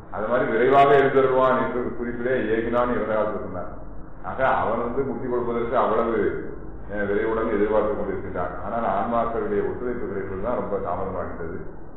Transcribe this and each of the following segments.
அது மாதிரி விரைவாக எழுந்தருவான் என்று குறிப்பிலே ஏகினான் இறந்தகாலத்தில் சொன்னார் ஆக அவன் வந்து முக்தி கொடுப்பதற்கு அவ்வளவு அஹ், விரைவுடன் எதிர்பார்த்துக் கொண்டிருக்கின்றான் ஆனால் ஆன்மாக்களுடைய ஒத்துழைப்பு கிடைப்பது தான் ரொம்ப தாமதமாகின்றது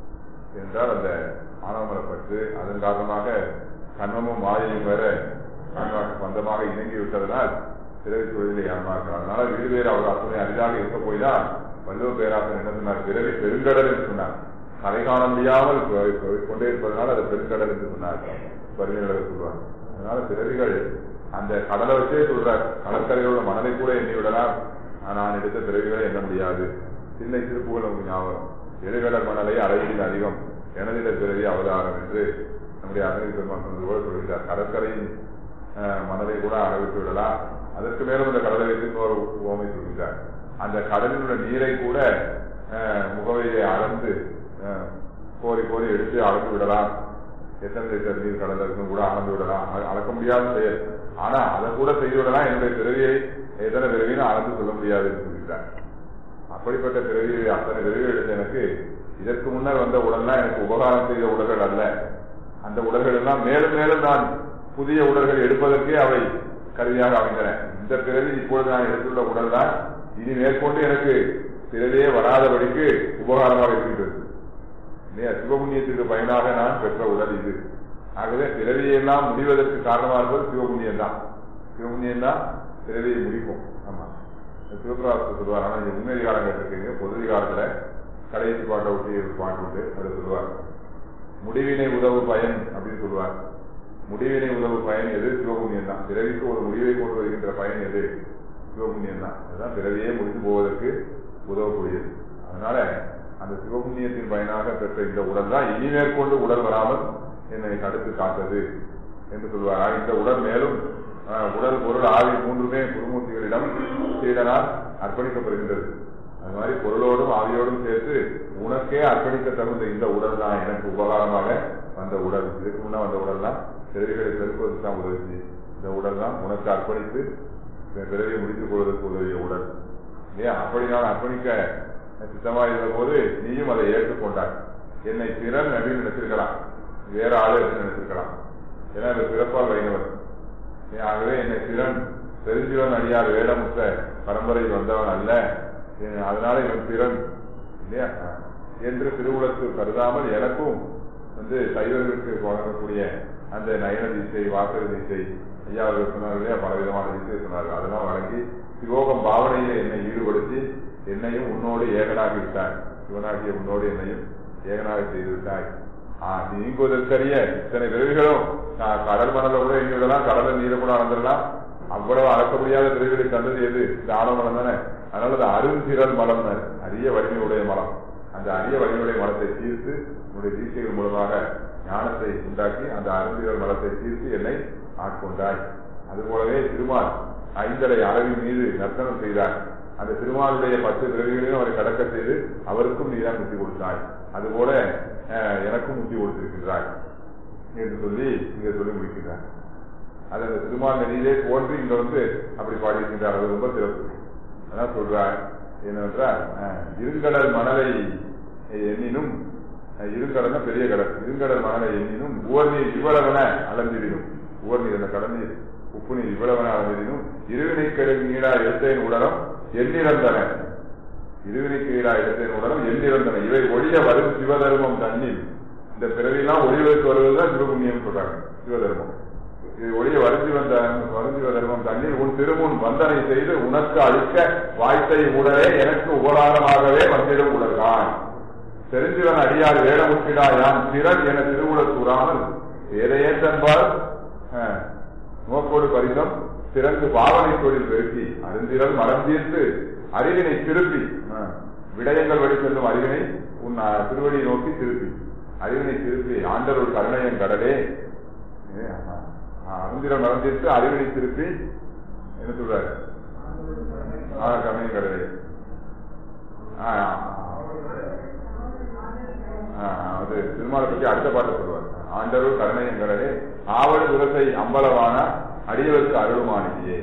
என்றால் அந்த ஆணவமலப்பட்டு அதன் காரணமாக கண்மமும் மாயையும் வேற ஆன்மாக்கு பந்தமாக இணங்கி விட்டதனால் பிறவி தொழிலை ஆன்மாக்கள் அதனால வீடு பேர் அவர் அத்தனை அரிதாக இருக்க போய்தான் வள்ளுவ பேராசன் என்ன சொன்னார் பிறவி பெருங்கடல் என்று சொன்னார் கரை காண முடியாமல் போய் போய் கொண்டே இருப்பதனால் அது பெருங்கடல் என்று சொன்னார் பருமையாளர் சொல்வார் அதனால பிறவிகள் அந்த கடலை வச்சே சொல்றார் கடற்கரையோட மணலை கூட எண்ணி விடலாம் ஆனா நான் எடுத்த பிறவிகளை எண்ண முடியாது சின்ன திருப்புகள் நமக்கு ஞாபகம் எழுகடல் மணலை அளவில் அதிகம் எனதிட பிறவி அவதாரம் என்று நம்முடைய அகநிதி பெருமான் சொன்னது போல சொல்கிறார் கடற்கரையின் அஹ், மணலை கூட அளவிட்டு விடலாம் அதற்கு மேலும் இந்த கடலை வைத்து இன்னொரு உவமை சொல்கிறார் அந்த கடலில் உள்ள நீரை கூட அஹ், முகவையை அளந்து அஹ், கோரி கோரி எடுத்து அளந்து விடலாம் எத்தனை லிட்டர் நீர் கடந்ததுக்கும் கூட அளந்து விடலாம் அ- அளக்க முடியாத செயல் ஆனா அதை கூட செய்து விடலாம் என்னுடைய பிறவியை எத்தனை பிறவின்னு அளந்து சொல்ல முடியாது என்று சொல்கிறார் அப்படிப்பட்ட பிறவி அத்தனை பிறவி எடுத்த எனக்கு இதற்கு முன்னர் வந்த உடல்லாம் எனக்கு உபகாரம் செய்த உடல்கள் அல்ல அந்த உடல்கள் எல்லாம் மேலும் மேலும் நான் புதிய உடல்கள் எடுப்பதற்கே அவை கருவியாக அமைந்தன இந்த பிறவி இப்பொழுது நான் எடுத்துள்ள உடல் தான் இனி மேற்கொண்டு எனக்கு பிறவியே வராதபடிக்கு உபகாரமாக இருக்கின்றது இல்லையா சிவபுண்ணியத்துக்கு பயனாக நான் பெற்ற உடல் இது ஆகவே பிறவியெல்லாம் முடிவதற்கு காரணமாக இருப்பது சிவபுண்ணியம் தான் சிவபுண்ணியம் தான் பிறவியை முடிக்கும் ஆமா இந்த சிவபிரகாசத்தை சொல்லுவார் ஆனா நீங்க முன்னேறி காலம் கேட்டிருக்கீங்க பொது காலத்துல கடைசி பாட்டை ஒட்டி ஒரு பாட்டு உண்டு அதை சொல்லுவார் முடிவினை உதவு பயன் அப்படின்னு சொல்லுவார் முடிவினை உதவு பயன் எது சிவபுண்ணியம் தான் பிறவிக்கு ஒரு முடிவை கொண்டு வருகின்ற பயன் எது சிவபுண்ணியம் தான் அதுதான் பிறவியே முடிந்து போவதற்கு உதவக்கூடியது அதனால அந்த சிவபுண்ணியத்தின் பயனாக பெற்ற இந்த உடல் தான் இனி மேற்கொண்டு உடல் வராமல் என்னை தடுத்து காத்தது என்று சொல்வார் ஆக இந்த உடல் மேலும் அஹ், உடல் பொருள் ஆவி மூன்றுமே குருமூர்த்திகளிடம் சீடனால் அர்ப்பணிக்கப்படுகின்றது அது மாதிரி பொருளோடும் ஆவியோடும் சேர்த்து உனக்கே அர்ப்பணிக்க தகுந்த இந்த உடல் தான் எனக்கு உபகாரமாக வந்த உடல் இதுக்கு முன்னா வந்த உடல் தான் பிறவிகளை பெருப்பதற்கு தான் உதவி இந்த உடல் தான் உனக்கு அர்ப்பணித்து இந்த பிறவியை முடித்துக் கொள்வதற்கு உதவிய உடல் இல்லையா அப்படி நான் அர்ப்பணிக்க சித்தமாக இருந்த போது நீயும் அதை ஏற்றுக்கொண்டாய் என்னை பிறன் அப்படின்னு நினைச்சிருக்கலாம் வேற ஆளு அப்படின்னு நினைச்சிருக்கலாம் ஏன்னா இந்த பிறப்பால் வைணவர் ஆகவே என்னை திறன் பெருஞ்சிவன் அடியார் வேடமுற்ற பரம்பரையில் வந்தவன் அல்ல எ- அதனால இவன் திறன் இல்லையா என்று திருவுலத்து கருதாமல் எனக்கும் வந்து சைவர்களுக்கு வழங்கக்கூடிய அந்த நயன திசை வாசக திசை ஐயா அவர்கள் சொன்னார் இல்லையா பல விதமான திசை சொன்னார்கள் அதெல்லாம் வழங்கி சிவோகம் பாவனையில என்னை ஈடுபடுத்தி என்னையும் உன்னோடு ஏகனாகி விட்டாய் சிவனாகிய உன்னோடு என்னையும் ஏகனாக செய்து விட்டாய் ஆ, நீங்குவதற்கரிய இத்தனை பிறவிகளும் நான் கடல் மணல கூட எண்ணி விடலாம் கடல நீரை கூட அளந்துடலாம் அவ்வளவு அளக்க முடியாத பிறவிகளை தந்தது எது இந்த ஆணவ மலம் தானே அதனால அது அருந்திரல் மலம் அரிய வலிமையுடைய மலம் அந்த அரிய வலிமையுடைய மலத்தை தீர்த்து உன்னுடைய தீட்சைகள் மூலமாக ஞானத்தை உண்டாக்கி அந்த அருந்திரல் மலத்தை தீர்த்து என்னை ஆட்கொண்டாய் அதுபோலவே திருமால் ஐந்தரை அளவின் மீது நர்த்தனம் செய்தார் அந்த திருமாலுடைய பத்து பிறவிகளையும் அவரை கடக்க செய்து அவருக்கும் நீதான் முத்தி கொடுத்தாய் அதுபோல அஹ், எனக்கும் முத்தி கொடுத்திருக்கின்றாய் என்று சொல்லி இங்க சொல்லி முடிக்கிறார் அது அந்த திருமால் நெறியிலே தோன்றி இங்க வந்து அப்படி பாடியிருக்கின்றார் அது ரொம்ப சிறப்பு அதான் சொல்றார் என்னவென்றால் அஹ், இருங்கடல் மணலை எண்ணினும் அஹ், இருங்கடல்னா பெரிய கடல் இருங்கடல் மணலை எண்ணினும் உவர் நீர் இவ்வளவென அளந்திடினும் உவர் நீர் அந்த கடல் நீர் உப்பு நீர் இவ்வளவென அளந்திடினும் இருவினை கடல் நீடா எடுத்தேன் உடலம் எண்ணிறந்தன இருவினைக்கு ஈடா எடுத்தேன் உடலம் எண்ணிறந்தன இவை ஒழிய வரும் சிவதர்மம் தண்ணீர் இந்த பிறவிலாம் ஒளிவதற்கு வருவதுதான் சிவபுண்ணியம் சொல்றாங்க சிவதர்மம் இது ஒளிய வருந்தி வந்த வருந்திவ தர்மம் தண்ணீர் உன் திருமுன் வந்தனை செய்து உனக்கு அளிக்க வாய்த்தை உடலே எனக்கு உபகாரமாகவே வந்திடும் உலகான் தெரிஞ்சவன் அடியார் வேடமுற்றிடா யான் திறன் என திருவுளத் கூறாமல் ஏதையே தன்பால் அஹ், நோக்கோடு பரிசம் திறந்து பாவனை தொழில் பெருக்கி அருந்திரல் மரம் தீர்த்து அறிவினை திருப்பி அஹ், விடயங்கள் வழி செல்லும் அறிவினை உன் அஹ், திருவடியை நோக்கி திருப்பி அறிவினை திருப்பி ஆண்டருள் கருணையன் கடலே ஏ, அஹ், அஹ், அருந்திரல் மரம் தீர்த்து அறிவினை திருப்பி என்ன சொல்றாரு ஆ கருணையன் கடலே ஆ, ஆ, அது திருமாலை பற்றி அடுத்த பாட்டு சொல்லுவார் ஆண்டருள் கருணையங்கடலே ஆவல் துரசை அம்பலவான அடியவருக்கு அருள்மானியே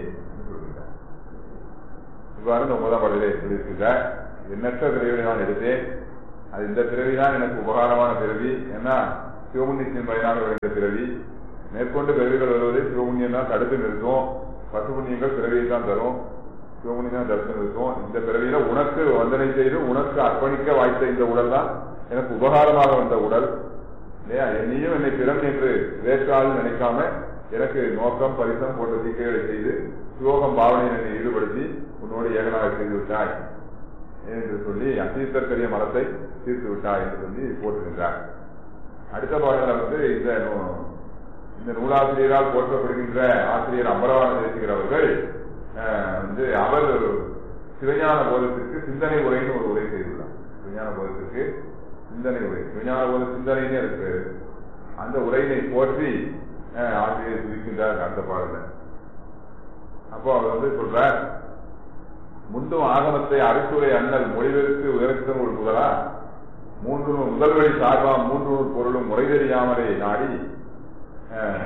இவ்வாறு இந்த ஒன்பதாம் பாடலே சொல்லியிருக்கிற எண்ணற்ற பிறவிகளை நான் எடுத்தேன் அது இந்த பிறவி தான் எனக்கு உபகாரமான பிறவி ஏன்னா சிவபுண்ணியத்தின் பயனாக விளைந்த பிறவி மேற்கொண்டு பிறவிகள் வருவதை சிவபுண்ணியம் தான் தடுத்து நிறுத்தும் பசு புண்ணியங்கள் பிறவியை தான் தரும் சிவபுண்ணியம் தான் தடுத்து நிறுத்தும் இந்த பிறவியில உனக்கு வந்தனை செய்து உனக்கு அர்ப்பணிக்க வாய்த்த இந்த உடல் தான் எனக்கு உபகாரமாக வந்த உடல் இல்லையா என்னையும் என்னை பிறன் என்று வேற்றால் நினைக்காம எனக்கு நோக்கம் பரிசம் போன்ற தீக்கைகளை செய்து சிவோகம் பாவனையில் என்னை ஈடுபடுத்தி உன்னோடு ஏகனாக செய்து விட்டாய் என்று சொல்லி அசீத்தற்கரிய மரத்தை தீர்த்து விட்டாய் என்று சொல்லி போட்டுகின்றார் அடுத்த பாடல வந்து இந்த நூ- இந்த நூலாசிரியரால் போற்றப்படுகின்ற ஆசிரியர் அம்பரவான தேசிகிறவர்கள் அஹ், வந்து அவர் சிவஞான போதத்திற்கு சிந்தனை உரைன்னு ஒரு உரை செய்துள்ளார் சிவஞான போதத்திற்கு சிந்தனை உரை சிவஞான போத சிந்தனைன்னு இருக்கு அந்த உரையினை போற்றி அஹ், ஆசிரியர் துதிக்கின்றார் அந்த பாடல அப்போ அவர் வந்து சொல்றார் முந்தும் ஆகமத்தை அரைத்துறை அண்ணல் மொழிபெயர்த்து உயர்த்தும் ஒரு புகழா மூன்று நூல் முதல் வழி சார்பாம் மூன்று நூல் பொருளும் முறை தெரியாமலே நாடி அஹ்,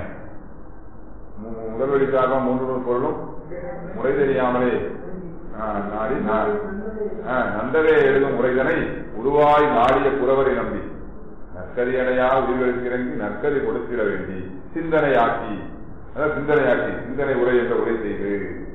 மு- மு- முதல் வழி சார்பாம் மூன்று நூல் பொருளும் முறை தெரியாமலே அஹ், நாடி நா- அஹ், நந்தவே எழுதும் முறைதனை உருவாய் நாடிய புறவரை நம்பி நற்கரியடையா உயிர்களுக்கு இறங்கி நற்கரி கொடுத்திட வேண்டி சிந்தனையாக்கி அதாவது சிந்தனையாக்கி சிந்தனை உரை என்ற உரை செய்து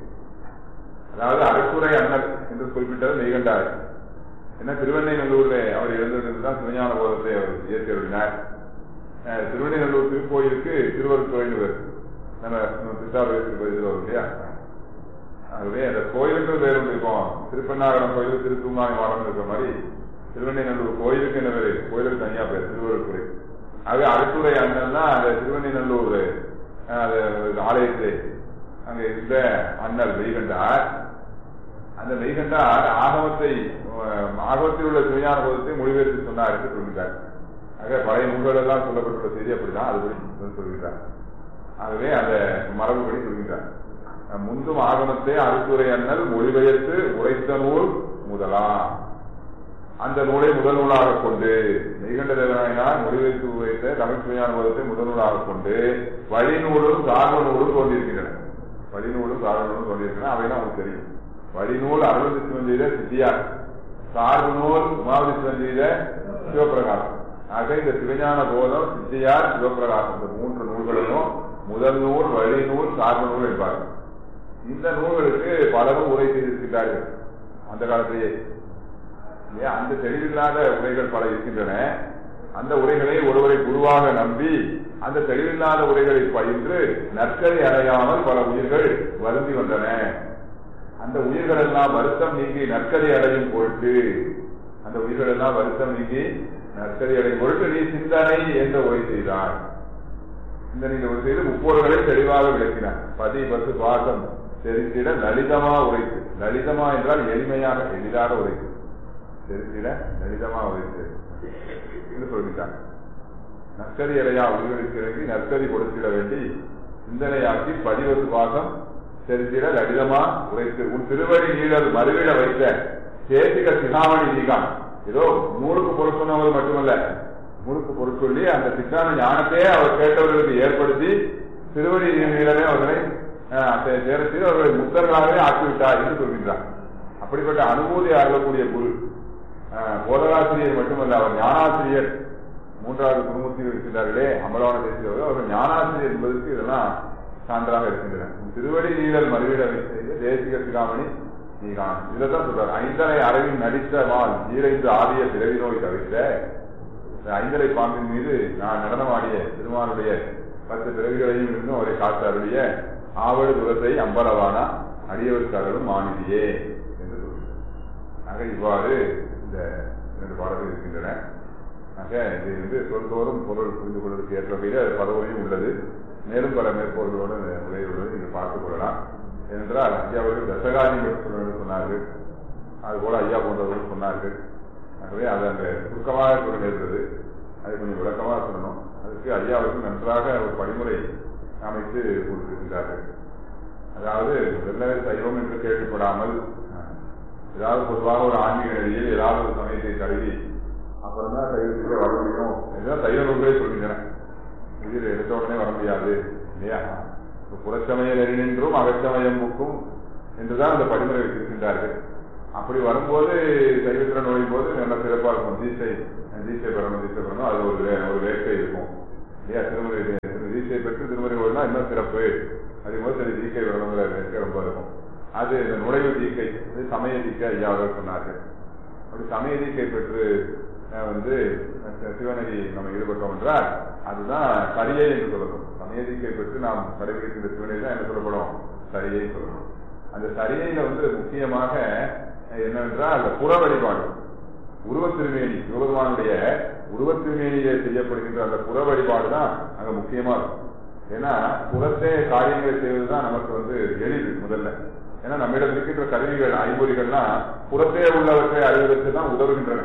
அதாவது அரசுரை அண்ணல் என்று குறிப்பிட்டது மெய்கண்டார் என்ன திருவெண்ணைநல்லூர்ல அவர் இருந்தது தான் சிவஞான போதத்தை அவர் இயற்றி அருளினார் அஹ், திருவெண்ணைநல்லூர் திருக்கோயிலுக்கு திருவருத்துறைன்னு பேர் நம்ம திருத்தாபுரி திருப்பதியில் வரும் இல்லையா ஆகவே அந்த கோயிலுக்கு பேர் ஒன்று இருக்கும் திருப்பண்ணாகரம் கோயில் திருத்தூங்காய் மாடம் இருக்கிற மாதிரி திருவெண்ணைநல்லூர் கோயிலுக்கு என்ன பேரு கோயிலுக்கு தனியா பேர் திருவருத்துறை ஆக அரசுரை அண்ணல்னா அந்த திருவெண்ணைநல்லூர் அஹ், அது ஆலயத்தை அங்க இருந்த அண்ணல் மெய்கண்டார் அந்த மெய்கண்டார் ஆகமத்தை அஹ், ஆகமத்தில் உள்ள சிவஞான போதத்தை மொழிபெயர்த்து சொன்னார் என்று சொல்கிறார் ஆக பழைய நூல்கள் எல்லாம் சொல்லப்பட்டுள்ள செய்தி அப்படிதான் அதுபடி சொல்கிறார் ஆகவே அந்த மரபுபடி சொல்கிறார் அஹ், முந்தும் ஆகமத்தை அறுத்துரை அண்ணல் மொழிபெயர்த்து உரைத்த நூல் முதலா அந்த நூலை முதல் நூலாக கொண்டு மெய்கண்ட தேவனாயினார் மொழிபெயர்த்து உரைத்த தமிழ் சிவஞான போதத்தை முதல் நூலாக கொண்டு வழிநூலும் சார்பு நூலும் தோன்றியிருக்கின்றன வழிநூலும் சார்பு நூலும் தோன்றியிருக்கின்றன அவைதான் உங்களுக்கு தெரியும் வழிநூல் அருள் சிவன் செய்த சித்தியார் சார்பு நூல் உமாவதி சிவன் செய்த சிவபிரகாசம் ஆக இந்த சிவஞான போதம் சித்தியார் சிவபிரகாசம் இந்த மூன்று நூல்களையும் முதல் நூல் வழி நூல் சார்பு நூல் என்பார்கள் இந்த நூல்களுக்கு பலரும் உரை செய்திருக்கிறார்கள் அந்த காலத்திலேயே இல்லையா அந்த தெளிவில்லாத உரைகள் பல இருக்கின்றன அந்த உரைகளை ஒருவரை குருவாக நம்பி அந்த தெளிவில்லாத உரைகளை பயின்று நற்கரை அடையாமல் பல உயிர்கள் வருந்தி வந்தன அந்த உயிர்கள் எல்லாம் வருத்தம் நீங்கி நற்கரை அடையும் பொருட்டு அந்த உயிர்கள் எல்லாம் வருத்தம் நீங்கி நற்கரை அடையும் பொருட்டு நீ சிந்தனை என்ற உரை செய்தார் சிந்தனையில் ஒரு செய்து முப்பொருள்களை தெளிவாக விளக்கினார் பதி பசு பாசம் தெரிந்திட லலிதமா உரைத்து லலிதமா என்றால் எளிமையாக எளிதாக உரைத்து தெரிந்திட லலிதமா உரைத்து என்று சொல்லிட்டாங்க நற்கரி அடையா உயிர்களுக்கு இறங்கி நற்கரி கொடுத்திட வேண்டி சிந்தனையாக்கி பதிவது பாகம் தெரிந்திட லலிதமா உரைத்து உன் திருவடி நீழல் மறுவிட வைத்த சேசிக சிகாமணி நீகான் ஏதோ நூறுக்கு பொருள் சொன்னவர் மட்டுமல்ல முறுக்கு பொருள் சொல்லி அந்த சித்தான ஞானத்தையே அவர் கேட்டவர்களுக்கு ஏற்படுத்தி திருவடி நீளமே அவர்களை சேரத்தில் அவர்களை முத்தர்களாகவே ஆக்கிவிட்டார் என்று சொல்கின்றார் அப்படிப்பட்ட அனுபூதி அருளக்கூடிய குரு அஹ், போதகாசிரியர் மட்டுமல்ல அவர் ஞானாசிரியர் மூன்றாவது குருமூர்த்திகள் இருக்கின்றார்களே அமலவான தேசியவர்கள் அவர்கள் ஞானாசிரியர் என்பதற்கு இதெல்லாம் சான்றாக இருக்கின்றன உன் திருவடி நீழல் மறுவிட செய்த தேசிக சிகாமணி நீகான் இதைத்தான் சொல்றார் ஐந்தனை அரவின் நடித்த வாழ் ஈரைந்து ஆடிய பிறவி நோய் தவிர்த்த இந்த ஐந்தரை பாம்பின் மீது நான் நடனமாடிய திருமானுடைய பத்து பிறவிகளையும் இருந்தும் அவரை காத்து அருளிய ஆவடு துரத்தை அம்பலவானா அடியவர்க்காரரும் மாநிதியே என்று சொல்கிறார் ஆக இவ்வாறு இந்த இரண்டு பாடல்கள் இருக்கின்றன ஆக இது வந்து சொல்தோறும் பொருள் புரிந்து கொள்வதற்கு ஏற்ற வகையில் அது பதவியும் உள்ளது மேலும் பல மேற்கோள்களோடு உரையுள்ளது நீங்கள் பார்த்துக் கொள்ளலாம் ஏனென்றால் ஐயா அவர்கள் தசகாதி மேற்கொள்ள சொன்னார்கள் அதுபோல ஐயா போன்றவர்கள் சொன்னார்கள் ஆகவே அது அந்த சுருக்கமாக சொல்ல நேர்ந்தது அது கொஞ்சம் விளக்கமாக சொல்லணும் அதுக்கு ஐயா அவர்கள் நன்றாக ஒரு படிமுறை அமைத்து கொடுத்திருக்கிறார்கள் அதாவது வெள்ளவே சைவம் என்று கேட்டுப்படாமல் ஏதாவது பொதுவாக ஒரு ஆன்மீக நிலையில் ஏதாவது ஒரு சமயத்தை தழுவி அப்புறம் தான் சைவத்துக்கே வர முடியும் இதுதான் சைவ நூல்களே சொல்கின்றன இதில் எடுத்த உடனே வர முடியாது இல்லையா இப்ப புறச்சமய நெறி நின்றும் அகச்சமயம் முக்கும் என்றுதான் அந்த படிமுறை வைத்திருக்கின்றார்கள் அப்படி வரும்போது சைவத்தில் நுழையும் போது நல்ல சிறப்பாக இருக்கும் தீசை தீசை பெறணும் தீசை பெறணும் அது ஒரு வே- ஒரு வேட்கை இருக்கும் இல்லையா திருமுறை தீட்சை பெற்று திருமுறை ஓடுனா இன்னும் சிறப்பு அதே போது சரி தீக்கை விளம்பர இருக்க ரொம்ப இருக்கும் அது இந்த நுழைவு தீக்கை இது சமய தீக்கை ஐயா அவர்கள் சொன்னார்கள் அப்படி சமய தீக்கை பெற்று அஹ், வந்து அஹ், சிவநெறி நம்ம ஈடுபட்டோம் என்றால் அதுதான் சரியை என்று சொல்லணும் சமய தீக்கை பெற்று நாம் கடைபிடிக்கின்ற சிவநெறி தான் என்ன சொல்லப்படும் சரியை சொல்லணும் அந்த சரியையில வந்து முக்கியமாக அஹ், என்னவென்றால் அந்த புற வழிபாடு உருவத் திருமேனி சிவபெருமானுடைய உருவத் திருமேனியிலே செய்யப்படுகின்ற அந்த புற வழிபாடு தான் அங்க முக்கியமா இருக்கும் ஏன்னா புறத்தே காரியங்களை செய்வதுதான் நமக்கு வந்து எளிது முதல்ல ஏன்னா நம்மிடம் இருக்கின்ற கருவிகள் ஐம்பொறிகள்லாம் புறத்தே உள்ளவற்றை அறிவதற்கு தான் உதவுகின்றன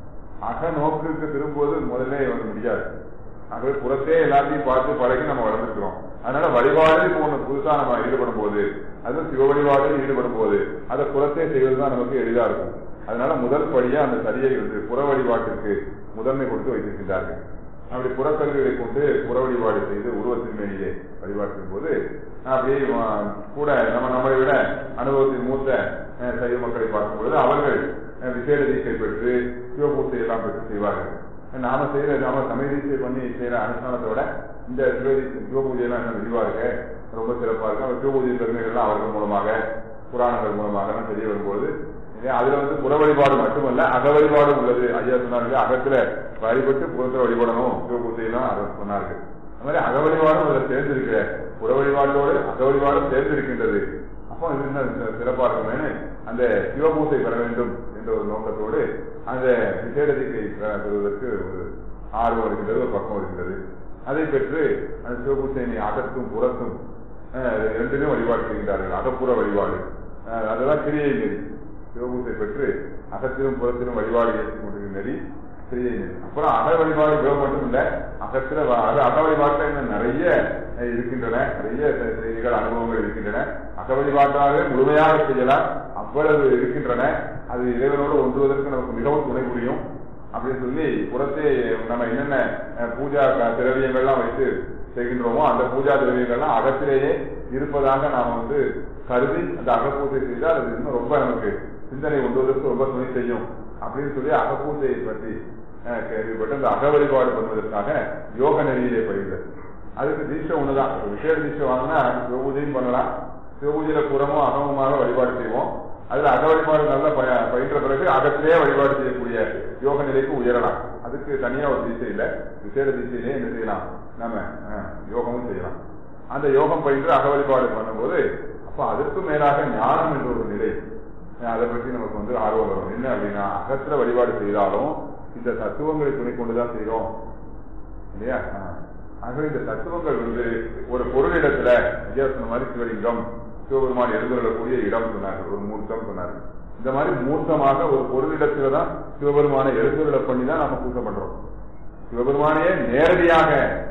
அக நோக்கிற்கு திரும்புவது முதல்ல வந்து முடியாது ஆகவே புறத்தே எல்லாத்தையும் பார்த்து பழகி நம்ம வளர்ந்துக்கிறோம் அதனால வழிபாடு இப்போ ஒண்ணு புதுசா நம்ம ஈடுபடும் போது அதுவும் சிவ வழிபாடில் ஈடுபடும் போது அதை புறத்தே செய்வதுதான் நமக்கு எளிதா இருக்கும் அதனால முதல் படியா அந்த சரியை வந்து புற வழிபாட்டிற்கு முதன்மை கொடுத்து வைத்திருக்கின்றார்கள் அப்படி புறக்கல்விகளை கொண்டு புற வழிபாடு செய்து உருவத்தின் மேலேயே வழிபாட்டின் போது அப்படியே வா- கூட நம்ம நம்மை விட அனுபவத்தின் மூத்த அஹ், சைவ மக்களை பார்க்கும் பொழுது அவர்கள் அஹ், விசேட தீட்சை பெற்று சிவபூசை எல்லாம் பெற்று செய்வார்கள் நாம செய்யற நாம சமய தீட்சை பண்ணி செய்யற அனுஷ்டானத்தை விட இந்த சிவ- சிவபூஜை எல்லாம் இன்னும் விரிவா இருக்கு ரொம்ப சிறப்பா இருக்கு அந்த சிவபூஜை பெருமைகள்லாம் அவர்கள் மூலமாக புராணங்கள் மூலமாக எல்லாம் தெரிய வரும்போது இல்லையா, அதுல வந்து புற வழிபாடு மட்டுமல்ல அக வழிபாடும் உள்ளது ஐயா சொன்னார்கள் அகத்துல வழிபட்டு புறத்துல வழிபடணும் சிவபூசையெல்லாம் அதை சொன்னார்கள் அது மாதிரி அக வழிபாடும் அதில் சேர்ந்திருக்கிற புற வழிபாட்டோடு அக வழிபாடும் சேர்ந்திருக்கின்றது அப்போ இது இன்னும் சி- சிறப்பா இருக்குமேனு அந்த சிவபூசை பெற வேண்டும் என்ற ஒரு நோக்கத்தோடு அந்த விசேட தீக்கை பெ- பெறுவதற்கு ஒரு ஆர்வம் இருக்கின்றது ஒரு பக்கம் இருக்கின்றது அதை பெற்று அந்த சிவபூசையினை அகத்தும் புறத்தும் அஹ், இரண்டிலும் வழிபாடு செய்கின்றார்கள் அகப்புற வழிபாடு அஹ், அதெல்லாம் கிரியை நெறி சிவபூசை பெற்று அகத்திலும் புறத்திலும் வழிபாடு ஏற்றுக் கொண்டிருக்கிற நெறி கிரியை நெறி அப்புறம் அக வழிபாடு சிவம் மட்டும் இல்ல அகத்துல வ- அக அக வழிபாட்டுல இன்னும் நிறைய அஹ், இருக்கின்றன நிறைய செ- செய்திகள் அனுபவங்கள் இருக்கின்றன அக வழிபாட்டாகவே முழுமையாக செய்யலாம் அவ்வளவு இருக்கின்றன அது இறைவனோடு ஒன்றுவதற்கு நமக்கு மிகவும் துணை புரியும் அப்படின்னு சொல்லி புறத்தே நம்ம என்னென்ன அஹ், பூஜா க- திரவியங்கள்லாம் வைத்து செய்கின்றோமோ அந்த பூஜா திரவியங்கள்லாம் அகத்திலேயே இருப்பதாக நாம வந்து கருதி அந்த அகப்பூஜை செய்தால் அது இன்னும் ரொம்ப நமக்கு சிந்தனை கொண்டுவதற்கு ரொம்ப துணை செய்யும் அப்படின்னு சொல்லி அகப்பூஜையை பற்றி அஹ், கேள்விப்பட்டு அந்த அக வழிபாடு பண்ணுவதற்காக யோக நெறியிலே பயிர்ந்தது அதுக்கு தீட்சை ஒண்ணுதான் ஒரு விசேட தீட்சை வாங்கினா சிவபூஜையும் பண்ணலாம் சிவபூஜையில புறமும் அகமுமாக வழிபாடு செய்வோம் அதுல அக வழிபாடு நல்லா பய- பயின்ற பிறகு அகத்திலேயே வழிபாடு செய்யக்கூடிய யோக நிலைக்கு உயரலாம் அதுக்கு தனியா ஒரு தீட்சை இல்ல விசேட தீட்சையிலே என்ன செய்யலாம் நாம அஹ், யோகமும் செய்யலாம் அந்த யோகம் பயின்று அக வழிபாடு பண்ணும்போது அப்ப அதற்கு மேலாக ஞானம் என்ற ஒரு நிலை அஹ், அதை பற்றி நமக்கு வந்து ஆர்வம் வரும் என்ன அப்படின்னா அகத்துல வழிபாடு செய்தாலும் இந்த தத்துவங்களை துணை கொண்டுதான் செய்யறோம் இல்லையா ஆ. ஆகவே இந்த தத்துவங்கள் வந்து ஒரு பொருளிடத்துல ஐயா சொன்ன மாதிரி சிவலிங்கம் சிவபெருமான் எழுந்துள்ளக்கூடிய இடம் சொன்னார்கள் ஒரு மூர்த்தம் சொன்னார்கள் இந்த மாதிரி மூர்த்தமாக ஒரு பொருளிடத்துல தான் சிவபெருமானை எழுந்துள்ள பண்ணி தான் நம்ம பூஜை பண்றோம் சிவபெருமானையே நேரடியாக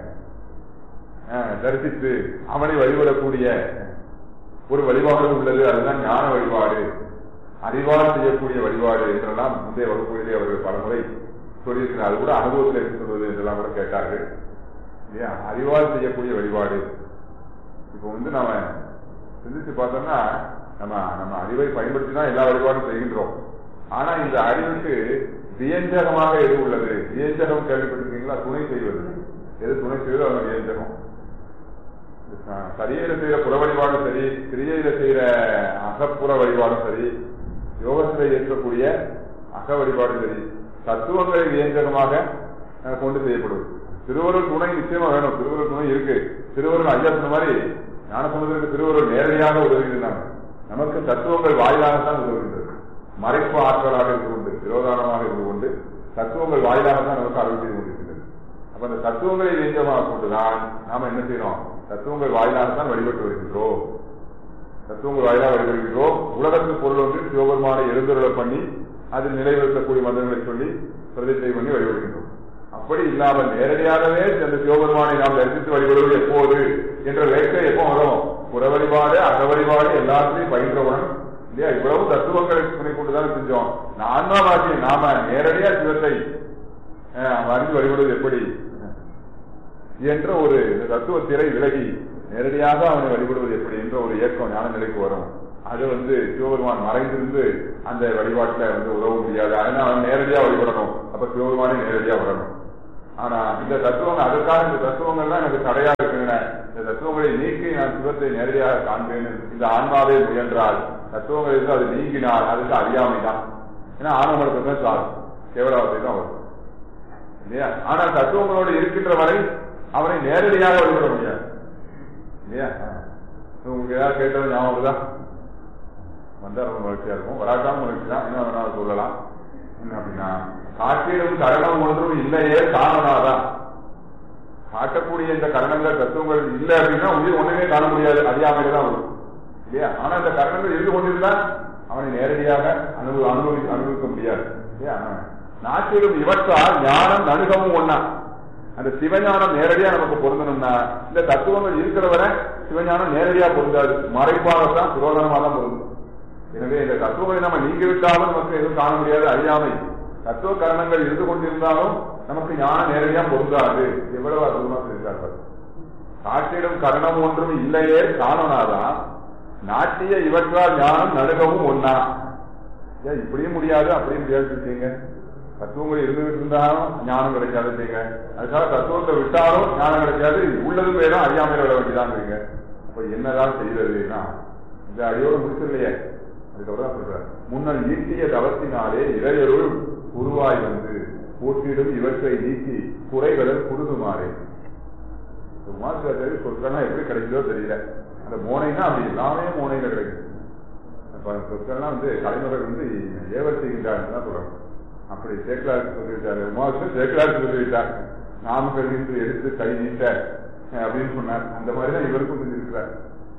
ஆ, தரிசித்து அவனை வழிபடக்கூடிய ஒரு வழிபாடு உள்ளது அதுதான் ஞான வழிபாடு அறிவால் செய்யக்கூடிய வழிபாடு என்றெல்லாம் முந்தைய வகுப்புகளிலே அவர்கள் பலமுறை சொல்லியிருக்கிறார் அது கூட அனுபவத்தில் எடுத்து சொல்வது என்றெல்லாம் கூட கேட்டார்கள் இல்லையா அறிவால் செய்யக்கூடிய வழிபாடு இப்போ வந்து நாம சிந்திச்சு பார்த்தோம்னா நம்ம நம்ம அறிவை பயன்படுத்தி தான் எல்லா வழிபாடும் செய்கின்றோம் ஆனா இந்த அறிவுக்கு வியஞ்சகமாக எது உள்ளது வியஞ்சகம் கேள்விப்பட்டிருக்கீங்களா துணை செய்வது எது துணை செய்வது அது வியஞ்சகம் அஹ் சரியையில செய்யற புற வழிபாடும் சரி கிரியையில செய்யற அகப்புற வழிபாடும் சரி யோகத்தில் ஏற்கக்கூடிய அக வழிபாடும் சரி தத்துவங்களை வியஞ்சகமாக அஹ், கொண்டு செய்யப்படுவது திருவருள் துணை நிச்சயமா வேணும் திருவருள் துணை இருக்கு திருவருள் ஐயா சொன்ன மாதிரி ஞான சமுதிரத்துக்கு திருவருள் நேரடியாக உதவுகின்றாங்க நமக்கு தத்துவங்கள் வாயிலாகத்தான் உதவுகின்றது மறைப்பு ஆற்றலாக இருந்து கொண்டு விரோதானமாக இருந்து கொண்டு தத்துவங்கள் வாயிலாக தான் நமக்கு அருள் செய்து கொண்டிருக்கின்றது அப்ப அந்த தத்துவங்களை வியஞ்சமாக கொண்டுதான் நாம என்ன செய்யறோம் தத்துவங்கள் வாயிலாக தான் வழிபட்டு வருகின்றோம் தத்துவங்கள் வாயிலாக வழிபடுகின்றோம் உலகத்து பொருள் ஒன்று சிவபெருமானை எழுந்துருள பண்ணி அதில் நிலைநிறுத்தக்கூடிய மந்திரங்களை சொல்லி பிரதிஷ்டை பண்ணி வழிபடுகின்றோம் அப்படி இல்லாமல் நேரடியாகவே அந்த சிவபெருமானை நாம் தரிசித்து வழிபடுவது எப்போது என்ற வேட்கை எப்போ வரும் புற வழிபாடு அக வழிபாடு எல்லாத்தையும் பயின்றவுடன் இல்லையா இவ்வளவு தத்துவங்களை துணை கொண்டுதான் செஞ்சோம் ஆன்மாவாகி நாம நேரடியா சிவத்தை அஹ், அறிந்து வழிபடுவது எப்படி என்ற ஒரு தத்துவ திரை விலகி நேரடியாக அவனை வழிபடுவது எப்படி என்ற ஒரு ஏக்கம் ஞான நிலைக்கு வரும் அது வந்து சிவபெருமான் மறைந்திருந்து அந்த வழிபாட்டுல வந்து உதவ முடியாது அதனால அவன் நேரடியா வழிபடணும் அப்ப சிவபெருமானே நேரடியா வரணும் ஆனா இந்த தத்துவங்கள் அதற்காக இந்த தத்துவங்கள்லாம் எனக்கு தடையா இருக்கின்றன இந்த தத்துவங்களை நீக்கி நான் சிவத்தை நேரடியாக காண்பேன் இந்த ஆன்மாவே முயன்றால் தத்துவங்கள் இருந்து அது நீங்கினால் அதுக்கு அறியாமை தான் ஏன்னா ஆன்மங்களுக்கு தான் சாகும் கேவலவாசை தான் வரும் இல்லையா ஆனால் தத்துவங்களோடு இருக்கின்ற வரை அவனை நேரடியாக வழிபட முடியாது இல்லையா உங்களுக்கு ஏதாவது கேட்டது ஞாபகம் வருதா வந்தா ரொம்ப மகிழ்ச்சியா இருக்கும் வராட்டாலும் மகிழ்ச்சி தான் என்ன வேணாலும் சொல்லலாம் என்ன அப்படின்னா காட்டிலும் கரணம் ஒன்றும் இல்லையே காணனாதான் காட்டக்கூடிய இந்த கரணங்கள் தத்துவங்கள் இல்லை அப்படின்னா உயிர் ஒண்ணுமே காண முடியாது அறியாமையில தான் வரும் இல்லையா ஆனா இந்த கரணங்கள் இருந்து கொண்டிருந்தா அவனை நேரடியாக அனுபவ அனுபவி அனுபவிக்க முடியாது இல்லையா நாட்டிலும் இவற்றால் ஞானம் நணுகவும் ஒண்ணா அந்த சிவஞானம் நேரடியா நமக்கு பொருந்தணும்னா இந்த தத்துவங்கள் இருக்கிற வரை சிவஞானம் நேரடியா பொருந்தாது மறைப்பாகத்தான் சுரோதனமா தான் பொருந்தும் எனவே இந்த தத்துவங்களை நம்ம நீங்கிவிட்டாலும் நமக்கு எதுவும் காண முடியாது அறியாமை தத்துவ கரணங்கள் இருந்து கொண்டிருந்தாலும் நமக்கு ஞானம் நேரடியா பொருந்தாது எவ்வளவு அற்புதமா சொல்லியிருக்கார்கள் காட்டிடும் கரணம் ஒன்றும் இல்லையே காணனாதான் நாட்டிய இவற்றால் ஞானம் நடுகவும் ஒன்னா ஏன் இப்படியும் முடியாது அப்படியும் முடியாது சொல்லிட்டீங்க தத்துவங்கள் இருந்துகிட்டு இருந்தாலும் ஞானம் கிடைக்காது செய்யுங்க அதுக்காக தத்துவத்தை விட்டாலும் ஞானம் கிடைக்காது உள்ளதும் வேணும் அறியாமையில விட வேண்டியதான் அப்ப என்னதான் செய்யறதுன்னா இந்த அடியோடு முடிச்சிடலையே அதுக்கப்புறம் சொல்றாரு முன்னர் ஈட்டிய தவத்தினாலே இறையருள் உருவாய் வந்து போட்டியிடும் இவற்றை நீக்கி குறைகளும் குருதுமாறே உமாச்சாரியர் சொற்கள்லாம் எப்படி கிடைக்குதோ தெரியல அந்த மோனைனா அப்படி எல்லாமே மோனையில கிடைக்கும் சொற்கள்லாம் வந்து கலைஞர்கள் வந்து ஏவர் செய்கின்றார்கள் தான் சொல்றாங்க அப்படி சேக்கலாருக்கு சொல்லிவிட்டாரு உமாவுக்கு சேக்கலாருக்கு சொல்லிவிட்டார் நாமக்கல் நின்று எடுத்து கை நீட்ட அப்படின்னு சொன்னார் அந்த மாதிரி தான் இவருக்கும் செஞ்சிருக்கிறார்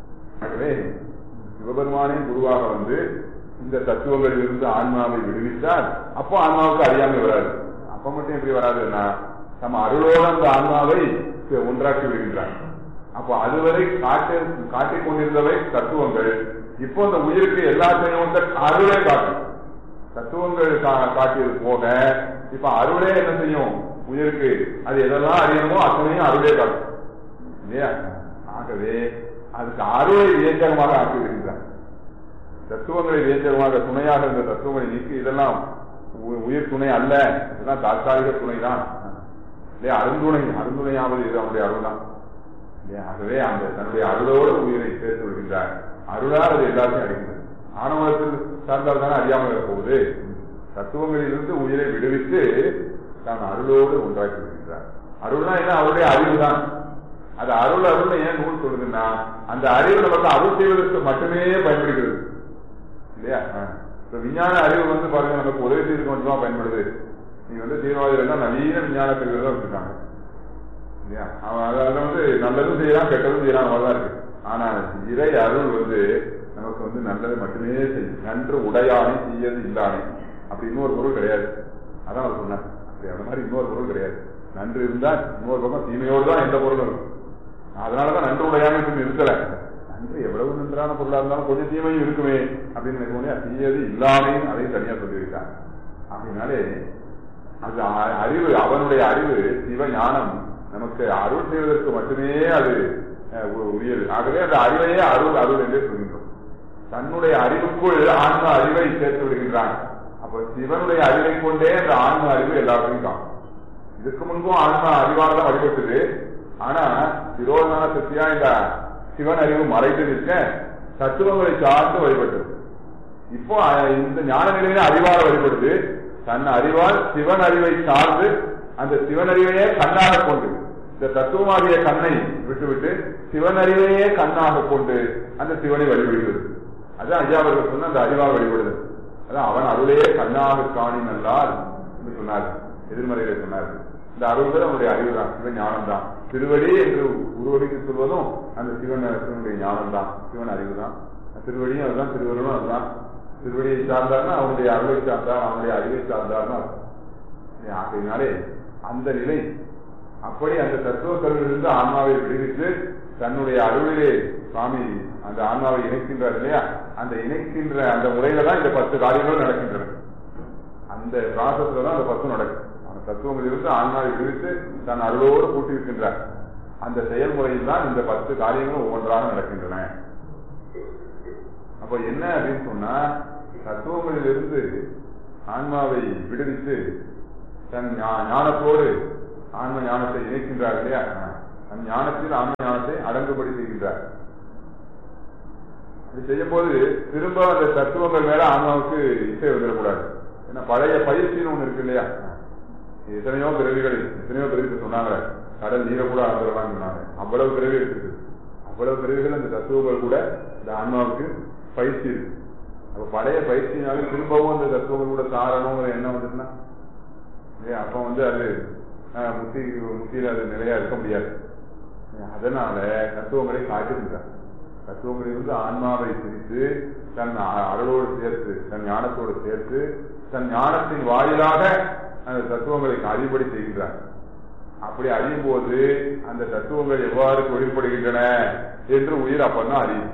ஆகவே சிவபெருமானே குருவாக வந்து இந்த தத்துவங்களில் இருந்து ஆன்மாவை விடுவித்தால் அப்போ ஆன்மாவுக்கு அறியாமை வராது அப்ப மட்டும் எப்படி வராதுன்னா நம்ம அருளோடு அந்த ஆன்மாவை ஒன்றாக்கி விடுகின்றார் அப்போ அதுவரை காட்டு காட்டிக் கொண்டிருந்தவை தத்துவங்கள் இப்போ அந்த உயிருக்கு எல்லாத்தையும் வந்து அருளே காட்டும் தத்துவங்கள் காட்டியது போக இப்ப அருளே என்ன செய்யும் உயிருக்கு அது எதெல்லாம் அறியணுமோ அத்தனையும் அருளே காட்டும் இல்லையா ஆகவே அதுக்கு அருளை வியஞ்சகமாக ஆக்கி விடுகின்றார் தத்துவங்களை வியஞ்சகமாக துணையாக இருந்த தத்துவங்களை நீக்கி இதெல்லாம் உயிர் துணை அல்ல இதெல்லாம் தற்காலிக துணை தான் இல்லையா அருந்துணை அருந்துணையாவது இது அவனுடைய அருள் தான் இல்லையா ஆகவே அந்த தன்னுடைய அருளோடு உயிரை சேர்த்து விடுகின்றார் அருளால் அது எல்லாத்தையும் அடைகிறது ஆணவத்தில் சார்ந்தால் தானே அறியாமல் போகுது தத்துவங்களிலிருந்து உயிரை விடுவித்து தான் அருளோடு ஒன்றாக்கி விடுகின்றார் அருள்னா என்ன அவருடைய அறிவு தான் அது அருள் அருள் ஏன் நூல் சொல்லுதுன்னா அந்த அறிவு நமக்கு அருள் செய்வதற்கு மட்டுமே பயன்படுகிறது இல்லையா இப்ப விஞ்ஞான அறிவு வந்து பாருங்க நமக்கு உதவி செய்து மட்டுமா பயன்படுது நீங்க வந்து தீவிரவாதிகள் நவீன விஞ்ஞான பிரிவு தான் வச்சிருக்காங்க இல்லையா அவன் அதில் வந்து நல்லதும் செய்யலாம் கெட்டதும் செய்யலாம் அவ்வளவுதான் இருக்கு ஆனா இறை அருள் வந்து நமக்கு வந்து நல்லது மட்டுமே செய்யும் நன்று உடையானை செய்யது இல்லானே அப்படி இன்னொரு பொருள் கிடையாது அதான் அவர் சொன்னார் அப்படி அந்த மாதிரி இன்னொரு பொருள் கிடையாது நன்று இருந்தா இன்னொரு பக்கம் தீமையோடு தான் எந்த பொருளும் இருக்கும் அதனாலதான் நன்று உடையாமை சொல்லி இருக்கல நன்று எவ்வளவு நன்றான பொருளா இருந்தாலும் கொஞ்சம் தீமையும் இருக்குமே அப்படின்னு நினைக்க தீயது இல்லாமையும் அதையும் தனியா சொல்லியிருக்காங்க அப்படின்னாலே அது அறிவு அவனுடைய அறிவு சிவ ஞானம் நமக்கு அருள் செய்வதற்கு மட்டுமே அது உரியது ஆகவே அந்த அறிவையே அருள் அருள் என்றே சொல்கின்றோம் தன்னுடைய அறிவுக்குள் ஆன்ம அறிவை சேர்த்து விடுகின்றான் அப்ப சிவனுடைய அறிவை கொண்டே அந்த ஆன்ம அறிவு எல்லாத்தையும் காணும் இதுக்கு முன்பும் ஆன்ம அறிவால் தான் வழிபட்டது ஆனா விரோதமான சக்தியா இந்த சிவன் அறிவு மறைத்து நிற்க தத்துவங்களை சார்ந்து வழிபட்டது இப்போ இந்த ஞான நிலையில அறிவால் வழிபடுது தன் அறிவால் சிவன் அறிவை சார்ந்து அந்த சிவன் அறிவையே கண்ணாக கொண்டு இந்த தத்துவமாகிய கண்ணை விட்டுவிட்டு சிவன் அறிவையே கண்ணாக கொண்டு அந்த சிவனை வழிபடுகிறது அதான் ஐயா அவர்கள் சொன்ன அந்த அறிவால் வழிபடுது அதான் அவன் அருளே கண்ணாக காணி நல்லால் என்று சொன்னார் எதிர்மறையில சொன்னார் இந்த அருள்கள் அவனுடைய அறிவு தான் சிவன் ஞானம் தான் திருவடி என்று உருவடிக்கு சொல்வதும் அந்த சிவன் சிவனுடைய ஞானம் தான் சிவன் அறிவு தான் திருவடியும் அதுதான் திருவருளும் அதுதான் திருவடியை சார்ந்தார்னா அவனுடைய அருளை சார்ந்தார் அவனுடைய அறிவை சார்ந்தார்னா ஆகையினாலே அந்த நிலை அப்படி அந்த தத்துவ கருவிலிருந்து ஆன்மாவை விடுவித்து தன்னுடைய அருளிலே சுவாமி அந்த ஆன்மாவை இணைக்கின்றார் இல்லையா அந்த இணைக்கின்ற அந்த முறையில தான் இந்த பத்து காரியங்களும் நடக்கின்றன அந்த பிராசத்துல தான் அந்த பத்து நடக்கும் அந்த தத்துவங்களிலிருந்து ஆன்மாவை விடுவித்து தன் அருளோடு கூட்டியிருக்கின்றார் அந்த செயல்முறையில் தான் இந்த பத்து காரியங்களும் ஒவ்வொன்றாக நடக்கின்றன அப்ப என்ன அப்படின்னு சொன்னா தத்துவங்களிலிருந்து ஆன்மாவை விடுவித்து தன் ஞானத்தோடு ஆன்ம ஞானத்தை இணைக்கின்றார் இல்லையா அந்த ஞானத்தில் ஆன்ம ஞானத்தை அடங்குபடி செய்கின்றார் இது செய்யும் போது திரும்ப அந்த தத்துவங்கள் மேல ஆன்மாவுக்கு இசை வந்துடக்கூடாது ஏன்னா பழைய பயிற்சின்னு ஒண்ணு இருக்கு இல்லையா எத்தனையோ பிறவிகள் எத்தனையோ பிறவிகள் சொன்னாங்களே கடல் நீரை கூட அளந்துடலாம்னு சொன்னாங்க அவ்வளவு பிறவி இருக்குது அவ்வளவு பிறவிகள் அந்த தத்துவங்கள் கூட இந்த ஆன்மாவுக்கு பயிற்சி இருக்கு அப்ப பழைய பயிற்சினால திரும்பவும் அந்த தத்துவங்கள் கூட சாரணுங்கிற எண்ணம் வந்துச்சுன்னா இல்லையா அப்ப வந்து அது ஆஹ், முத்தி முத்தியில அது நிலையா இருக்க முடியாது அதனால தத்துவங்களை காட்டுகின்றார் தத்துவங்களை வந்து ஆன்மாவை பிரித்து தன் அ- அருளோடு சேர்த்து தன் ஞானத்தோடு சேர்த்து தன் ஞானத்தின் வாயிலாக அந்த தத்துவங்களை அறிவுபடி செய்கின்றார் அப்படி அறியும் போது அந்த தத்துவங்கள் எவ்வாறு தொழில்படுகின்றன என்று உயிர் அப்பதான் அறியும்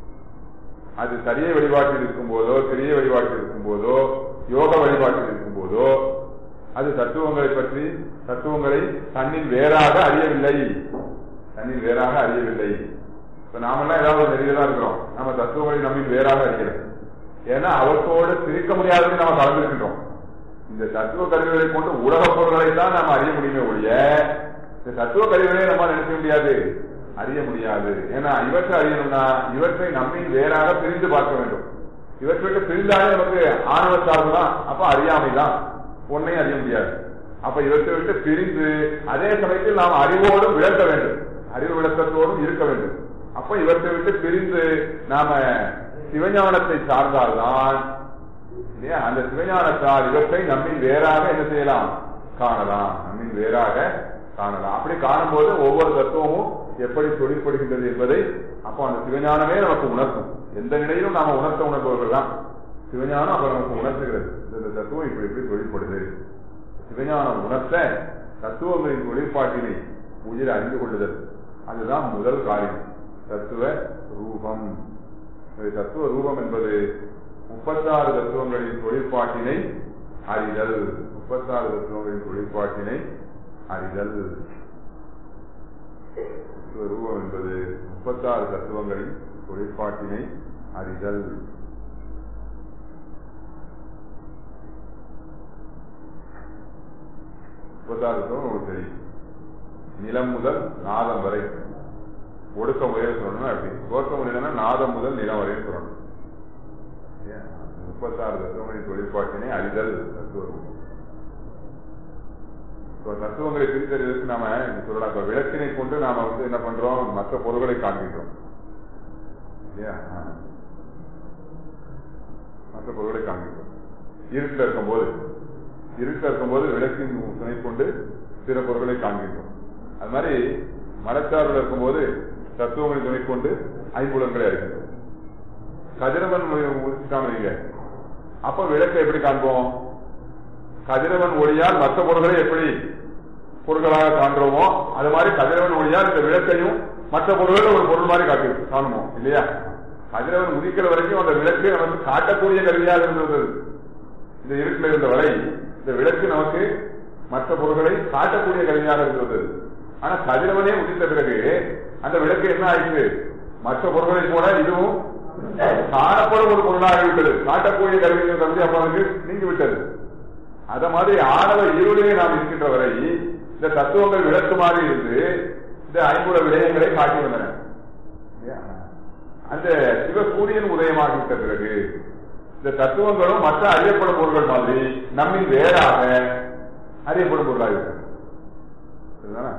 அது சரிய வழிபாட்டில் இருக்கும் போதோ கிரிய வழிபாட்டில் இருக்கும் போதோ யோக வழிபாட்டில் இருக்கும் போதோ அது தத்துவங்களை பற்றி தத்துவங்களை தன்னில் வேறாக அறியவில்லை தன்னில் வேறாக அறியவில்லை இப்ப நாமெல்லாம் ஏதாவது ஒரு நெறியில தான் இருக்கிறோம் நம்ம தத்துவங்களை நம்மில் வேறாக அறியல ஏன்னா அவற்றோடு பிரிக்க முடியாதுன்னு நம்ம கலந்துருக்கின்றோம் இந்த தத்துவ கருவிகளை கொண்டு உலக பொருள்களை தான் நாம் அறிய முடியுமே ஒழிய இந்த தத்துவ கருவிகளை நம்ம நினைக்க முடியாது அறிய முடியாது ஏன்னா இவற்றை அறியணும்னா இவற்றை நம்மில் வேறாக பிரிந்து பார்க்க வேண்டும் இவற்றுக்கு பிரிந்தாலே நமக்கு ஆணவ சார்பு தான் அப்ப அறியாமை தான் ஒன்னையும் அறிய முடியாது அப்ப இவற்றை விட்டு பிரிந்து அதே சமயத்தில் நாம் அறிவோடும் விளக்க வேண்டும் அறிவு விளக்கத்தோடும் இருக்க வேண்டும் அப்ப இவற்றை விட்டு பிரிந்து நாம சிவஞானத்தை சார்ந்தால்தான் இல்லையா அந்த சிவஞானத்தால் இவற்றை நம்மில் வேறாக என்ன செய்யலாம் காணலாம் நம்மில் வேறாக காணலாம் அப்படி காணும்போது ஒவ்வொரு தத்துவமும் எப்படி தொழிற்படுகின்றது என்பதை அப்போ அந்த சிவஞானமே நமக்கு உணர்த்தும் எந்த நிலையிலும் நாம உணர்த்த உணர்பவர்கள் தான் சிவஞானம் அப்ப நமக்கு உணர்த்துகிறது இந்த தத்துவம் இப்படி இப்படி தொழிற்படுது சிவஞானம் உணர்த்த தத்துவங்களின் தொழிற்பாட்டினை உயிர் அறிந்து கொள்ளுதல் அதுதான் முதல் காரியம் தத்துவ ரூபம் இது தத்துவ ரூபம் என்பது முப்பத்தாறு தத்துவங்களின் தொழிற்பாட்டினை அறிதல் முப்பத்தாறு தத்துவங்களின் தொழிற்பாட்டினை அறிதல் தத்துவ ரூபம் என்பது முப்பத்தாறு தத்துவங்களின் தொழிற்பாட்டினை அறிதல் முப்பத்தாறு தத்துவம் உங்களுக்கு தெரியும் நிலம் முதல் நாதம் வரை ஒடுக்க முறையில் சொல்லணும் அப்படி தோற்ற முறையிலனா நாதம் முதல் நிலம் வரையும் சொல்லணும் ஏன்? முப்பத்தாறு தத்துவங்களின் தொழிற்பாட்டினை அறிதல் தத்துவ ரூபம் இப்போ தத்துவங்களை பிரித்தறிவதற்கு நாம இப்படி சொல்லலாம் இப்ப விளக்கினை கொண்டு நாம வந்து என்ன பண்றோம் மற்ற பொருள்களை காண்கின்றோம் இல்லையா ஆ. மற்ற பொருள்களை காண்கின்றோம் இருட்டில் இருக்கும்போது இருட்டில் இருக்கும்போது விளக்கின் துணை கொண்டு பிற பொருள்களை காண்கின்றோம் அது மாதிரி மரச்சார்பில் இருக்கும்போது தத்துவங்களை துணை கொண்டு ஐம்புலன்களை அறிகின்றோம் கதிரவன் முடிச்சுட்டாங்க வைங்க அப்ப விளக்கை எப்படி காண்போம் கதிரவன் ஒளியால் மற்ற பொருள்களை எப்படி பொருள்களாக காண்றோமோ அது மாதிரி கதிரவன் ஒளியால் இந்த விளக்கையும் மற்ற பொருள்களை ஒரு பொருள் மாதிரி காட்டு காணுமோ இல்லையா கதிரவன் உதிக்கிற வரைக்கும் அந்த விளக்கு நமக்கு காட்டக்கூடிய கருவியாக இருந்தது இந்த இருட்டில் இருந்த வரை இந்த விளக்கு நமக்கு மற்ற பொருள்களை காட்டக்கூடிய கருவியாக இருந்தது ஆனா கதிரவனே உதித்த பிறகு அந்த விளக்கு என்ன ஆயிடுச்சு மற்ற பொருள்களை போல இதுவும் காணப்படும் ஒரு பொருளாக விட்டது காட்டக்கூடிய கருவிகள் கருதி அப்ப அதுக்கு நீங்கி விட்டது அத மாதிரி ஆணவ இருளிலே நாம் இருக்கின்ற வரை இந்த தத்துவங்கள் விளக்கு மாதிரி இருந்து இந்த ஐம்புல விடயங்களை காட்டி வந்தன இல்லையா? அந்த சிவசூரியன் உதயமாகிவிட்ட பிறகு இந்த தத்துவங்களும் மற்ற அறியப்படும் பொருள்கள் மாதிரி நம்மின் வேறாக அறியப்படும் பொருளாகிவிட்டன சரிதானா?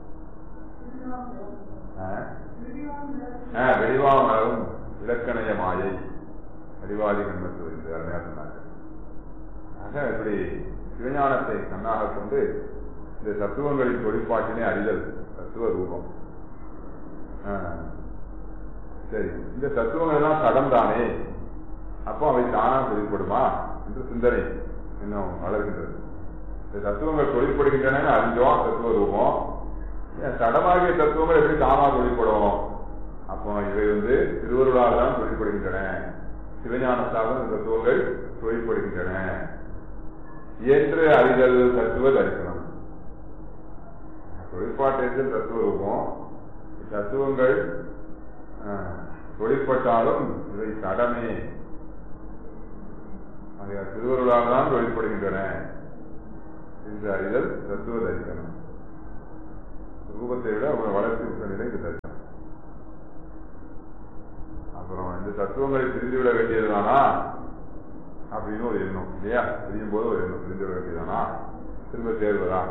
ஆ? ஆ, வெளிவாமலும் இலக்கணைய மாயை அறிவாதி கண்மத்துவ என்று அருமையா சொன்னாங்க ஆக இப்படி சிவஞானத்தை கண்ணாக கொண்டு இந்த தத்துவங்களின் தொழிற்பாட்டினை அறிதல் தத்துவ ரூபம் ஆ. சரி இந்த தத்துவங்கள் எல்லாம் கடந்தானே அப்போ அவை தானா தொழிற்படுமா என்று சிந்தனை இன்னும் வளர்கின்றது இந்த தத்துவங்கள் தொழிற்படுகின்றன அறிஞ்சோம் தத்துவ ரூபம் ஏன் சடமாகிய தத்துவங்கள் எப்படி தானா தொழிற்படும் அப்போ இவை வந்து திருவருளால் தான் தொழிற்படுகின்றன சிவஞானத்தால் தான் இந்த தத்துவங்கள் தொழிற்படுகின்றன என்று அறிதல் தத்துவ தரிசனம் தொழிற்பாட்டில் தத்துவ ரூபம் தத்துவங்கள் ஆஹ், தொழிற்பட்டாலும் இவை சடமே ஆகையால் திருவருளால் தான் தொழிற்படுகின்றன என்று அறிதல் தத்துவ தரிசனம் ரூபத்தை விட அவங்க வளர்ச்சி உள்ள நிலை இந்த தரிசனம் அப்புறம் இந்த தத்துவங்களை பிரிந்துவிட வேண்டியதுதானா அப்படின்னு ஒரு எண்ணம் இல்லையா பிரியும் போது ஒரு எண்ணம் பிரிந்துவிட வேண்டியதுதானா திரும்ப சேர்வதா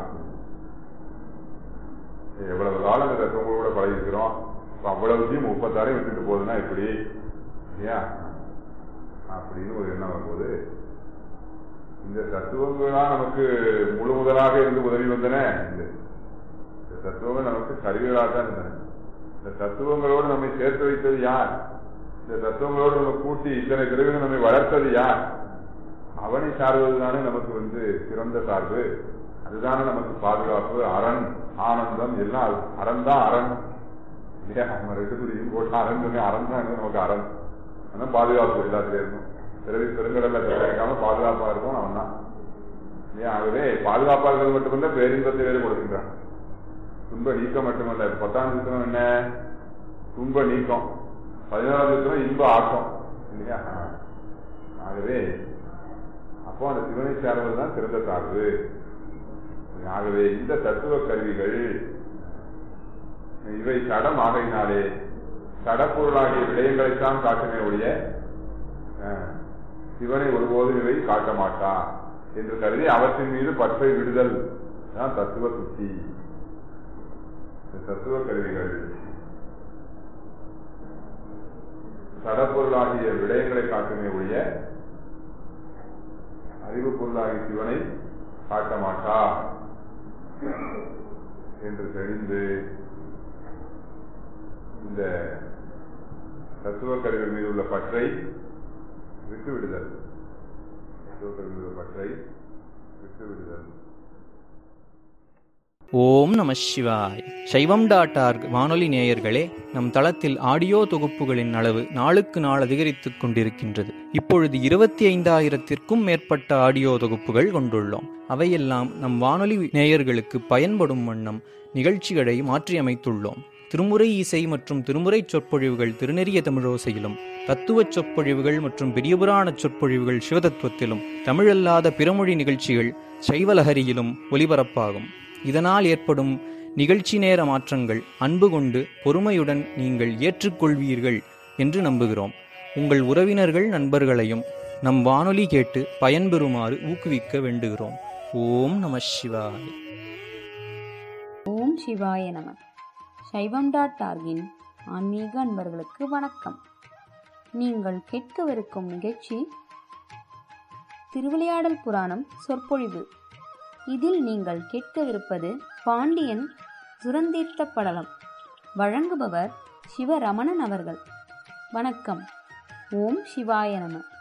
எவ்வளவு காலம் இந்த தத்துவங்களோட பழகிக்கிறோம் இப்ப அவ்வளவுத்தையும் முப்பத்தாறையும் விட்டுட்டு போகுதுன்னா எப்படி இல்லையா அப்படின்னு ஒரு எண்ணம் வரும்போது இந்த தத்துவங்களா நமக்கு முழு முதலாக இருந்து உதவி வந்தன இல்லை இந்த தத்துவங்கள் நமக்கு கருவிகளாக தான் இருந்தன இந்த தத்துவங்களோடு நம்மை சேர்த்து வைத்தது யார் இந்த தத்துவங்களோடு நம்ம கூட்டி இத்தனை பிறகு நம்மை வளர்த்தது யார் அவனை சார்வதுதானே நமக்கு வந்து சிறந்த சார்பு அதுதானே நமக்கு பாதுகாப்பு அரண் ஆனந்தம் எல்லாம் அரண் தான் அரண் இல்லையா நம்ம ரெண்டு குறியும் போட்டு அரண் சொன்னேன் அரண் தான் நமக்கு அரண் ஆனா பாதுகாப்பு எல்லாத்துலயும் இருக்கும் பிறகு பெருங்கடல்ல கிடைக்காம பாதுகாப்பா இருக்கும் அவன் தான் இல்லையா ஆகவே பாதுகாப்பா இருக்கிறது மட்டுமல்ல பேரின்பத்தை வேறு கொடுக்கின்றான் துன்ப நீக்கம் மட்டுமல்ல பத்தாம் சித்திரம் என்ன துன்ப நீக்கம் பதினோராம் சித்திரம் இன்ப ஆக்கம் இல்லையா ஆகவே அப்போ அந்த சிவனை சார்பது தான் சிறந்த சார்பு ஆகவே இந்த தத்துவ கருவிகள் இவை சடம் ஆகையினாலே சடப்பொருளாகிய விடயங்களைத்தான் காட்டுமே ஒழிய சிவனை ஒருபோதும் இவை காட்ட மாட்டா என்று கருதி அவற்றின் மீது பற்றை விடுதல் தான் தத்துவ சுத்தி தத்துவ கருவிகள் சடப்பொருளாகிய விடயங்களை காட்டுமே ஒழிய அறிவு பொருளாகிய சிவனை காட்ட மாட்டா என்று தெரிந்து இந்த தத்துவ கருவிகள் மீது உள்ள பற்றை விட்டு விடுதல் தத்துவ கருவி மீது உள்ள பற்றை விட்டு விடுதல் ஓம் நம சிவாய் சைவம் டாட் ஆர்க் வானொலி நேயர்களே நம் தளத்தில் ஆடியோ தொகுப்புகளின் அளவு நாளுக்கு நாள் அதிகரித்துக் கொண்டிருக்கின்றது இப்பொழுது இருபத்தி ஐந்தாயிரத்திற்கும் மேற்பட்ட ஆடியோ தொகுப்புகள் கொண்டுள்ளோம் அவையெல்லாம் நம் வானொலி நேயர்களுக்கு பயன்படும் வண்ணம் நிகழ்ச்சிகளை மாற்றியமைத்துள்ளோம் திருமுறை இசை மற்றும் திருமுறை சொற்பொழிவுகள் திருநெறிய தமிழோசையிலும் தத்துவச் சொற்பொழிவுகள் மற்றும் பெரியபுராண சொற்பொழிவுகள் சிவதத்துவத்திலும் தமிழல்லாத பிறமொழி நிகழ்ச்சிகள் சைவலஹரியிலும் ஒலிபரப்பாகும் இதனால் ஏற்படும் நிகழ்ச்சி நேர மாற்றங்கள் அன்பு கொண்டு பொறுமையுடன் நீங்கள் ஏற்றுக்கொள்வீர்கள் என்று நம்புகிறோம் உங்கள் உறவினர்கள் நண்பர்களையும் நம் வானொலி கேட்டு பயன்பெறுமாறு ஊக்குவிக்க வேண்டுகிறோம் ஓம் நம சிவாய ஓம் சிவாய நம சைவம் டாட் ஆர்கின் ஆன்மீக அன்பர்களுக்கு வணக்கம் நீங்கள் கேட்கவிருக்கும் நிகழ்ச்சி திருவிளையாடல் புராணம் சொற்பொழிவு இதில் நீங்கள் கேட்கவிருப்பது பாண்டியன் சுரந்தீர்த்த படலம் வழங்குபவர் சிவரமணன் அவர்கள் வணக்கம் ஓம் சிவாய நம